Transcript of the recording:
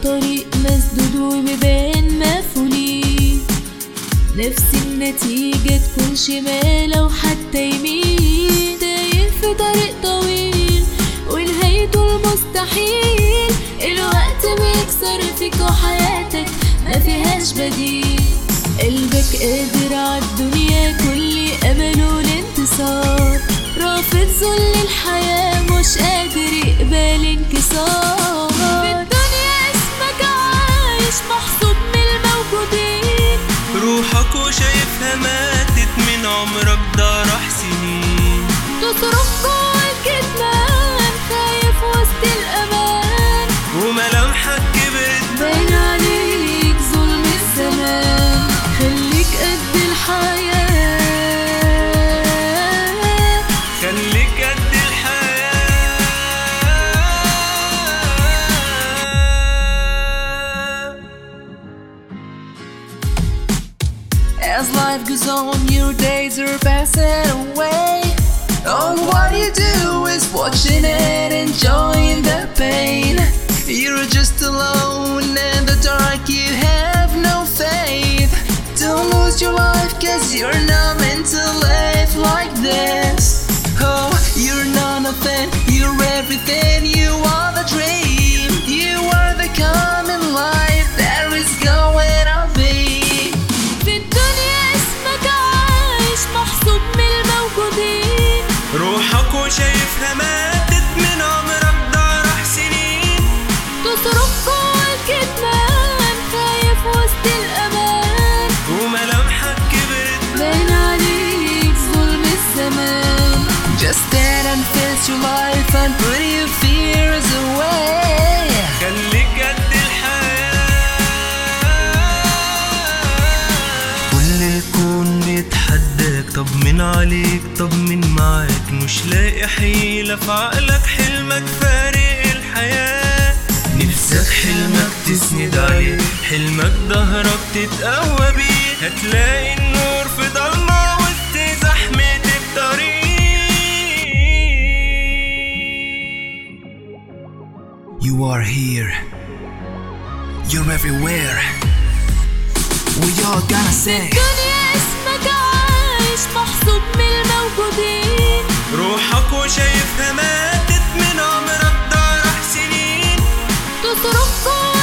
الطريق مسدود وبيبان مقفولين نفس النتيجة تكون شمال أو حتى يمين تايه في طريق طويل ونهايته المستحيل الوقت بيكسر فيك وحياتك ما فيهاش بديل قلبك قادر عالدنيا كل أمله الانتصار رافض ذل الحياة مش قادر يقبل انكسار في الدنيا اسمك عايش محسوب من الموجودين روحك وشايفها ماتت من عمرك ده راح سنين تصرخ جوا الكتمان خايف وسط الأمان وملامحك كبرت باين عليك ظلم الزمان خليك قد الحياة خليك قد الحياة As life goes on, your days are passing away. All what you do is watching it, enjoying the pain. You're just alone in the dark, you have no faith. Don't lose your life, cause you're not meant to live like this. Oh, you're not nothing, you're everything, you are the dream. You are the common life that is going to be. في الدنيا اسمك عايش محسوب من الموجودين روحك وشايفها ماتت من عمرك ده راح سنين تصرخ جوا الكتمان خايف وسط الأمان وملامحك كبرت باين عليك ظلم الزمان Just stand and face your life and put your fears away. خليك قد الحياة كل الكون بيتحداك طب من عليك طب من معاك مش لاقي حيلة في عقلك حلمك فارق الحياة نفسك حلمك تسند عليه حلمك ظهرك تتقوى بيه هتلاقي النور في ضلمة وسط زحمة الطريق You are here. You're everywhere. We all gonna say. الدنيا اسمك عايش محسوب من الموجودين روحك وشايفها ماتت من عمرك ده راح سنين تصرخ جوا